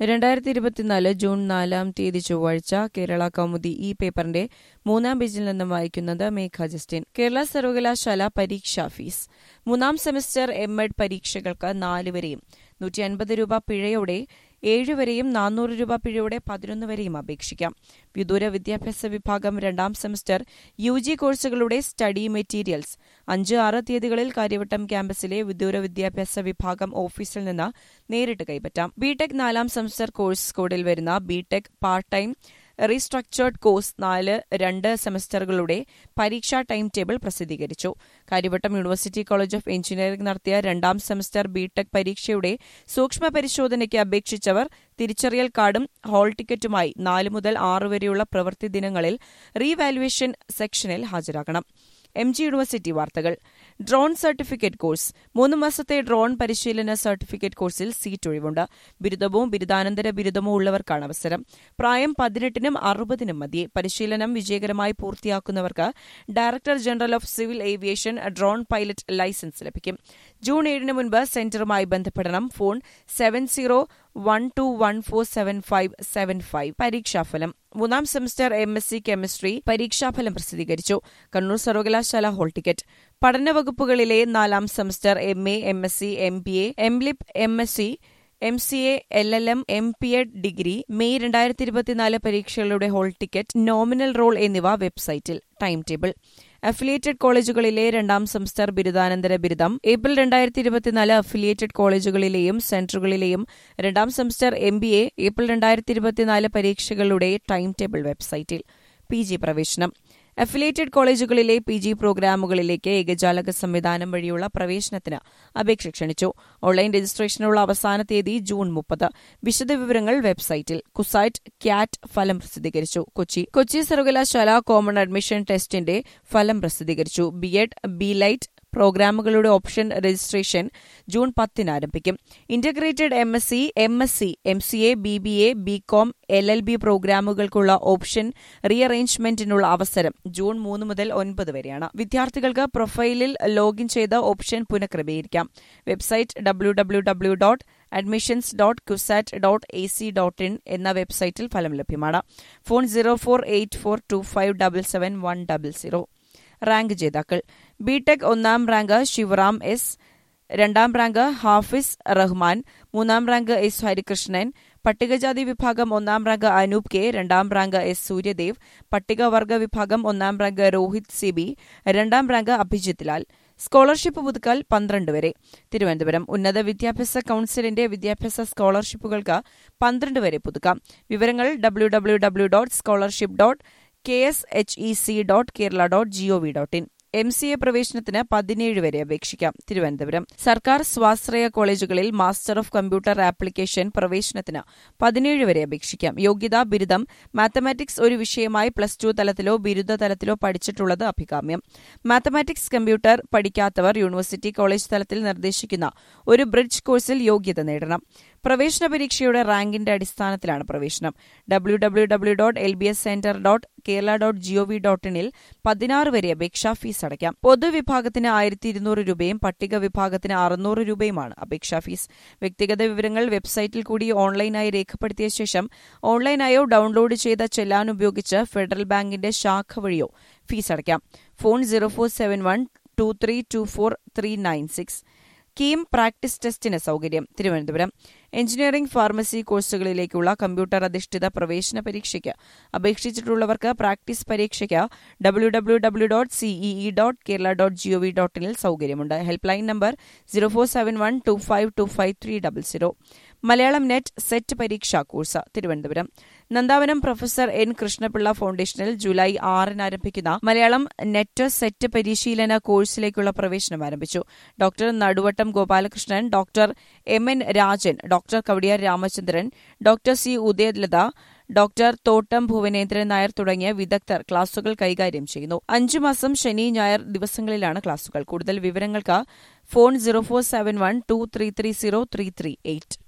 രണ്ടായിരത്തി ഇരുപത്തിനാല് ജൂൺ നാലാം തീയതി ചൊവ്വാഴ്ച കേരള കൗമുദി ഈ പേപ്പറിന്റെ മൂന്നാം പേജിൽ നിന്നും വായിക്കുന്നത് മേഘ ജസ്റ്റിൻ കേരള സർവകലാശാല പരീക്ഷാ ഫീസ് മൂന്നാം സെമസ്റ്റർ എം എഡ് പരീക്ഷകൾക്ക് നാല് വരെയും നൂറ്റി അൻപത് രൂപ പിഴയോടെ ഏഴ് വരെയും നാനൂറ് രൂപ പിഴയോടെ പതിനൊന്ന് വരെയും അപേക്ഷിക്കാം വിദൂര വിദ്യാഭ്യാസ വിഭാഗം രണ്ടാം സെമസ്റ്റർ യു ജി കോഴ്സുകളുടെ സ്റ്റഡി മെറ്റീരിയൽസ് അഞ്ച് ആറ് തീയതികളിൽ കാര്യവട്ടം ക്യാമ്പസിലെ വിദൂര വിദ്യാഭ്യാസ വിഭാഗം ഓഫീസിൽ നിന്ന് നേരിട്ട് കൈപ്പറ്റാം ബിടെക് നാലാം സെമസ്റ്റർ കോഴ്സ് കോഡിൽ വരുന്ന B Tech part time restructured course നാല് രണ്ട് സെമസ്റ്ററുകളുടെ പരീക്ഷാ ടൈം ടേബിൾ പ്രസിദ്ധീകരിച്ചു Kariavattom university college of engineering നടത്തിയ രണ്ടാം സെമസ്റ്റർ ബിടെക് പരീക്ഷയുടെ സൂക്ഷ്മ പരിശോധനയ്ക്ക് അപേക്ഷിച്ചവർ തിരിച്ചറിയൽ കാർഡും ഹാൾ ടിക്കറ്റുമായി നാല് മുതൽ ആറ് വരെയുള്ള പ്രവൃത്തി ദിനങ്ങളിൽ റീവാലുവേഷൻ സെക്ഷനിൽ ഹാജരാകണം എം ജി യൂണിവേഴ്സിറ്റി വാർത്തകൾ ഡ്രോൺ സർട്ടിഫിക്കറ്റ് കോഴ്സ് മൂന്ന് മാസത്തെ ഡ്രോൺ പരിശീലന സർട്ടിഫിക്കറ്റ് കോഴ്സിൽ സീറ്റ് ഒഴിവുണ്ട് ബിരുദമോ ബിരുദാനന്തര ബിരുദമോ ഉള്ളവർക്കാണ് അവസരം പ്രായം പതിനെട്ടിനും അറുപതിനും മതിയെ പരിശീലനം വിജയകരമായി പൂർത്തിയാക്കുന്നവർക്ക് director general of civil aviation drone pilot licence ലഭിക്കും ജൂൺ ഏഴിന് മുൻപ് സെന്ററുമായി ബന്ധപ്പെടണം phone seven zero one two one four seven five seven five പരീക്ഷാഫലം മൂന്നാം semester M S C chemistry പരീക്ഷാഫലം പ്രസിദ്ധീകരിച്ചു കണ്ണൂർ സർവകലാശാല ഹോൾ ടിക്കറ്റ് പഠന വകുപ്പുകളിലെ നാലാം semester M A M S C M B A M lib M S C M C A L L M M P Ed degree May രണ്ടായിരത്തി ഇരുപത്തിനാല് പരീക്ഷകളുടെ hall ticket nominal role എന്നിവ വെബ്സൈറ്റിൽ time table affiliated കോളേജുകളിലെ രണ്ടാം semester ബിരുദാനന്തര ബിരുദം April രണ്ടായിരത്തി ഇരുപത്തിനാല് അഫിലിയേറ്റഡ് കോളേജുകളിലെയും സെന്ററുകളിലെയും രണ്ടാം semester M B A April രണ്ടായിരത്തി ഇരുപത്തിനാല് പരീക്ഷകളുടെ ടൈം ടേബിൾ വെബ്സൈറ്റിൽ പി ജി പ്രവേശനം അഫിലിയേറ്റഡ് കോളേജുകളിലെ പി ജി പ്രോഗ്രാമുകളിലേക്ക് ഏകജാലക സംവിധാനം വഴിയുള്ള പ്രവേശനത്തിന് അപേക്ഷ ക്ഷണിച്ചു ഓൺലൈൻ രജിസ്ട്രേഷനുള്ള അവസാന തീയതി ജൂൺ മുപ്പത് വിശദവിവരങ്ങൾ വെബ്സൈറ്റിൽ കുസൈറ്റ് ക്യാറ്റ് ഫലം പ്രസിദ്ധീകരിച്ചു കൊച്ചി കൊച്ചി സർവകലാശാല കോമൺ അഡ്മിഷൻ ടെസ്റ്റിന്റെ ഫലം പ്രസിദ്ധീകരിച്ചു ബി എഡ് ബി ലൈറ്റ് പ്രോഗ്രാമുകളുടെ ഓപ്ഷൻ രജിസ്ട്രേഷൻ ജൂൺ പത്തിന് ആരംഭിക്കും integrated M S C M S C M C A B B A B Com L L B പ്രോഗ്രാമുകൾക്കുള്ള ഓപ്ഷൻ റീഅറേഞ്ച്മെന്റിനുള്ള അവസരം ജൂൺ മൂന്ന് മുതൽ ഒൻപത് വരെയാണ് വിദ്യാർത്ഥികൾക്ക് പ്രൊഫൈലിൽ ലോഗിൻ ചെയ്ത് ഓപ്ഷൻ പുനഃക്രമീകരിക്കാം website W W W dot admissions dot CUSAT dot A C dot in എന്ന വെബ്സൈറ്റിൽ ഫലം ലഭ്യമാണ് phone zero four eight four two five double seven one double zero rank ജേതാക്കൾ ബിടെക് ഒന്നാം റാങ്ക് ശിവറാം എസ് രണ്ടാം റാങ്ക് ഹാഫിസ് റഹ്മാൻ മൂന്നാം റാങ്ക് എസ് ഹരികൃഷ്ണൻ പട്ടികജാതി വിഭാഗം ഒന്നാം റാങ്ക് അനൂപ് കെ രണ്ടാം റാങ്ക് എസ് സൂര്യദേവ് പട്ടികവർഗ വിഭാഗം ഒന്നാം റാങ്ക് രോഹിത് സി ബി രണ്ടാം റാങ്ക് അഭിജിത് ലാൽ സ്കോളർഷിപ്പ് പുതുക്കൽ പന്ത്രണ്ട് വരെ തിരുവനന്തപുരം ഉന്നത വിദ്യാഭ്യാസ കൌൺസിലിന്റെ വിദ്യാഭ്യാസ സ്കോളർഷിപ്പുകൾക്ക് പന്ത്രണ്ട് വരെ പുതുക്കാം വിവരങ്ങൾ W W W dot scholarship dot K S H E C dot Kerala dot G O V dot in M C A പ്രവേശനത്തിന് പതിനേഴ് വരെ അപേക്ഷിക്കാം തിരുവനന്തപുരം സർക്കാർ സ്വാശ്രയ കോളേജുകളിൽ മാസ്റ്റർ ഓഫ് കമ്പ്യൂട്ടർ ആപ്ലിക്കേഷൻ പ്രവേശനത്തിന് പതിനേഴ് വരെ അപേക്ഷിക്കാം യോഗ്യത ബിരുദം മാത്തമാറ്റിക്സ് ഒരു വിഷയമായി പ്ലസ് ടു തലത്തിലോ ബിരുദ തലത്തിലോ പഠിച്ചിട്ടുള്ളത് അഭികാമ്യം മാത്തമാറ്റിക്സ് കമ്പ്യൂട്ടർ പഠിക്കാത്തവർ യൂണിവേഴ്സിറ്റി കോളേജ് തലത്തിൽ നിർദ്ദേശിക്കുന്ന ഒരു ബ്രിഡ്ജ് കോഴ്സിൽ യോഗ്യത നേടണം പ്രവേശന പരീക്ഷയുടെ റാങ്കിന്റെ അടിസ്ഥാനത്തിലാണ് പ്രവേശനം W W W dot L B S centre dot Kerala dot G O V dot ഇനിൽ പതിനാറ് വരെ അപേക്ഷാ ഫീസ് അടയ്ക്കാം പൊതുവിഭാഗത്തിന് ആയിരത്തി ഇരുന്നൂറ് രൂപയും പട്ടിക വിഭാഗത്തിന് അറുന്നൂറ് രൂപയുമാണ് അപേക്ഷാ ഫീസ് വ്യക്തിഗത വിവരങ്ങൾ വെബ്സൈറ്റിൽ കൂടി ഓൺലൈനായി രേഖപ്പെടുത്തിയ ശേഷം ഓൺലൈനായോ ഡൌൺലോഡ് ചെയ്ത ചെല്ലാൻ ഉപയോഗിച്ച് ഫെഡറൽ ബാങ്കിന്റെ ശാഖ വഴിയോ ഫീസ് അടയ്ക്കാം phone zero four seven one two three two four three nine six KEAM practice ടെസ്റ്റിന് സൌകര്യം തിരുവനന്തപുരം എഞ്ചിനീയറിംഗ് ഫാർമസി കോഴ്സുകളിലേക്കുള്ള കമ്പ്യൂട്ടർ അധിഷ്ഠിത പ്രവേശന പരീക്ഷയ്ക്ക് അപേക്ഷിച്ചിട്ടുള്ളവർക്ക് പ്രാക്ടീസ് പരീക്ഷയ്ക്ക് W W W dot C E E dot Kerala dot G O V dot ഇനിൽ സൌകര്യമുണ്ട് help line number zero four seven one two five two five three double zero Malayalam NET SET പരീക്ഷാ course Thiruvananthapuram Nandavanam professor N Krishnapillai ഫൗണ്ടേഷനിൽ ജൂലൈ ആറിന് ആരംഭിക്കുന്ന മലയാളം നെറ്റ് സെറ്റ് പരിശീലന കോഴ്സിലേക്കുള്ള പ്രവേശനം ആരംഭിച്ചു doctor Naduvattom Gopalakrishnan doctor M N Rajan doctor Kavadiyar Ramachandran doctor C Udayalatha doctor Thottam Bhuvanendran Nair തുടങ്ങിയ വിദഗ്ധർ ക്ലാസുകൾ കൈകാര്യം ചെയ്യുന്നു അഞ്ചു മാസം ശനി ഞായർ ദിവസങ്ങളിലാണ് ക്ലാസുകൾ കൂടുതൽ വിവരങ്ങൾക്ക് phone zero four seven one two three three zero three three eight